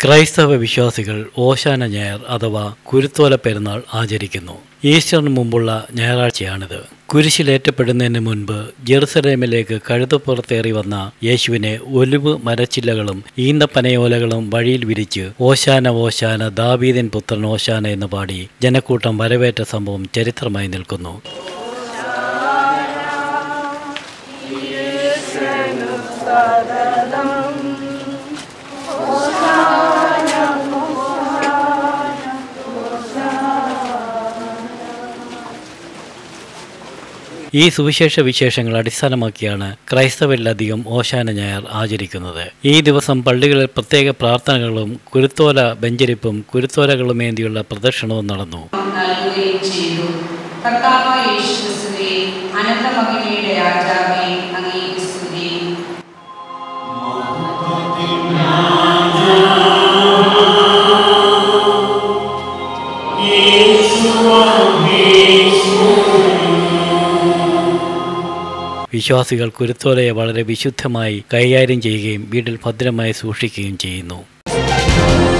ക്രൈസ്തവ വിശ്വാസികൾ ഓശാന ഞായർ അഥവാ കുരുത്തോല പെരുന്നാൾ ആചരിക്കുന്നു ഈസ്റ്ററിന് മുമ്പുള്ള ഞായറാഴ്ചയാണിത് കുരിശിലേറ്റപ്പെടുന്നതിന് മുൻപ് ജെറുസലേമിലേക്ക് കഴുതപ്പുറത്തേറി വന്ന യേശുവിനെ ഒലിവ് മരച്ചില്ലകളും ഈന്തപ്പനയോലകളും വഴിയിൽ വിരിച്ച് ഓശാന ഓശാന ദാവീദിൻ പുത്രൻ ഓശാന എന്ന് പാടി ജനക്കൂട്ടം വരവേറ്റ സംഭവം ചരിത്രമായി നിൽക്കുന്നു ഈ സുവിശേഷ വിശേഷങ്ങൾ അടിസ്ഥാനമാക്കിയാണ് ക്രൈസ്തവരിലധികം ഓശാന ഞായർ ആചരിക്കുന്നത് ഈ ദിവസം പള്ളികളിൽ പ്രത്യേക പ്രാർത്ഥനകളും കുരുത്തോല ബെഞ്ചരിപ്പും കുരുത്തോലകളുമേന്തിയുള്ള പ്രദക്ഷിണവും നടന്നു നൽകുകയും ചെയ്തു കർത്താവ് യേശുക്രിസ്തുവേ അനന്ത മഹിമയുടെ രാജാവേ അങ്ങേക്ക് സ്തുതി വിശ്വാസികൾ കുരുത്തോലയെ വളരെ വിശുദ്ധമായി കൈകാര്യം ചെയ്യുകയും വീട്ടിൽ ഭദ്രമായി സൂക്ഷിക്കുകയും ചെയ്യുന്നു